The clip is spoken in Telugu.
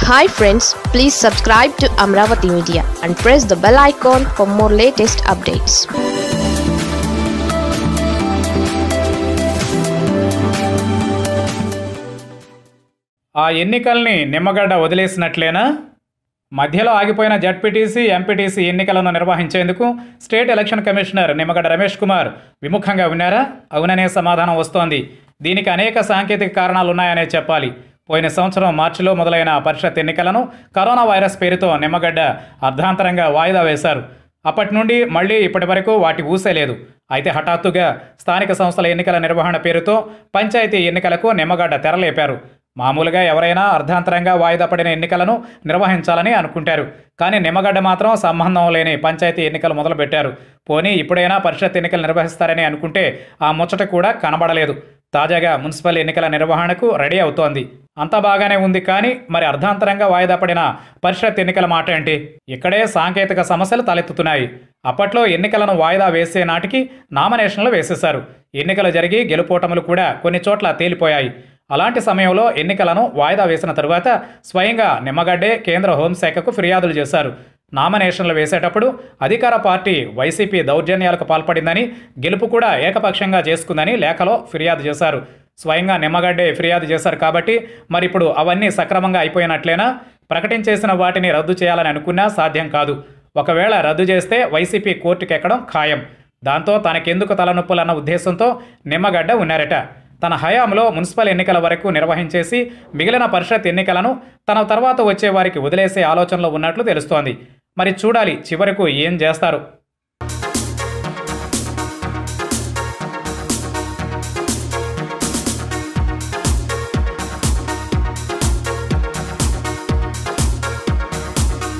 hi friends please subscribe to Amaravati media and press the bell icon for more latest updates ఆ ఎన్నికల్ని నిమ్మగడ్డ వదిలేసినట్లేనా మధ్యలో ఆగిపోయిన జడ్పీటీసీ ఎంపీటీసీ ఎన్నికలను నిర్వహించేందుకు state election commissioner Nimmagadda Ramesh Kumar విముఖంగా ఉన్నారా అవుననే సమాధానం వస్తోంది దీనికి అనేక సాంకేతిక కారణాలు ఉన్నాయనే చెప్పాలి పోయిన సంవత్సరం మార్చిలో మొదలైన పరిషత్ ఎన్నికలను కరోనా వైరస్ పేరుతో నిమ్మగడ్డ అర్ధాంతరంగా వాయిదా వేశారు అప్పటి నుండి మళ్ళీ ఇప్పటి వరకు వాటి ఊసే లేదు అయితే హఠాత్తుగా స్థానిక సంస్థల ఎన్నికల నిర్వహణ పేరుతో పంచాయతీ ఎన్నికలకు నిమ్మగడ్డ తెరలేపారు మామూలుగా ఎవరైనా అర్ధాంతరంగా వాయిదా పడిన ఎన్నికలను నిర్వహించాలని అనుకుంటారు కానీ నిమ్మగడ్డ మాత్రం సంబంధం లేని పంచాయతీ ఎన్నికలు మొదలుపెట్టారు పోనీ ఇప్పుడైనా పరిషత్ ఎన్నికలు నిర్వహిస్తారని అనుకుంటే ఆ ముచ్చట కూడా కనబడలేదు తాజాగా మున్సిపల్ ఎన్నికల నిర్వహణకు రెడీ అవుతోంది అంతా బాగానే ఉంది కానీ మరి అర్ధాంతరంగా వాయిదా పడిన పరిషత్ ఎన్నికల మాట ఏంటి ఇక్కడే సాంకేతిక సమస్యలు తలెత్తుతున్నాయి అప్పట్లో ఎన్నికలను వాయిదా వేసే నాటికి నామినేషన్లు వేసేశారు ఎన్నికలు జరిగి గెలుపోటములు కూడా కొన్ని చోట్ల తేలిపోయాయి అలాంటి సమయంలో ఎన్నికలను వాయిదా వేసిన తరువాత స్వయంగా నిమ్మగడ్డే కేంద్ర హోంశాఖకు ఫిర్యాదులు చేశారు నామినేషన్లు వేసేటప్పుడు అధికార పార్టీ వైసీపీ దౌర్జన్యాలకు పాల్పడిందని గెలుపు కూడా ఏకపక్షంగా చేసుకుందని లేఖలో ఫిర్యాదు చేశారు స్వయంగా నిమ్మగడ్డే ఫిర్యాదు చేశారు కాబట్టి మరి ఇప్పుడు అవన్నీ సక్రమంగా అయిపోయినట్లేనా ప్రకటించేసిన వాటిని రద్దు చేయాలని అనుకున్నా సాధ్యం కాదు ఒకవేళ రద్దు చేస్తే వైసీపీ కోర్టుకు ఎక్కడం ఖాయం దాంతో తనకెందుకు తలనొప్పులన్న ఉద్దేశంతో నిమ్మగడ్డ ఉన్నారట తన హయాంలో మున్సిపల్ ఎన్నికల వరకు నిర్వహించేసి మిగిలిన పరిషత్ ఎన్నికలను తన తర్వాత వచ్చే వారికి వదిలేసే ఆలోచనలో ఉన్నట్లు తెలుస్తోంది మరి చూడాలి చివరకు ఏం చేస్తారు